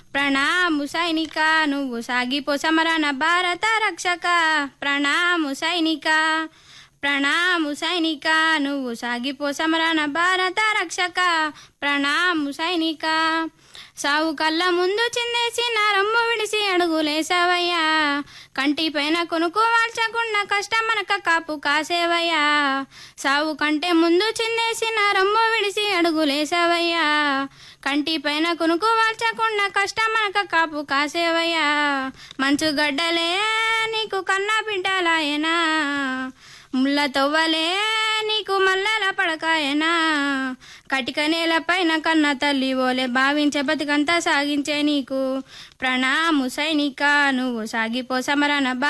ప్రణాము సైనిక నువ్వు సాగిపో సమరణ భారత రక్షక ప్రణాము సైనిక ప్రణాము సైనిక నువ్వు సాగిపో సమరణ భారత రక్షక ప్రణాము సైనిక సావు కళ్ళ ముందు చిందేసిన రమ్ము విడిసి అడుగులేసావయ్యా కంటి పైన కొనుక్కు వాల్చకుండా కష్టం మనక కాపు కాసేవయ్యా సావు కంటే ముందు చిందేసిన రమ్ము విడిసి అడుగులేసావయ్యా కంటి పైన కొనుక్కు వాల్చకుండా కష్టం మనక కాపు కాసేవయ్యా మంచు గడ్డలే నీకు కన్నా బిడ్డలాయనా ముళ్ళ తవ్వలే నీకు మల్లెల పడకాయనా కటిక నేల పైన కన్న తల్లి ఓలే భావించే బతుకంతా సాగించే నీకు ప్రణాము సైనిక నువ్వు సాగిపో సమరణ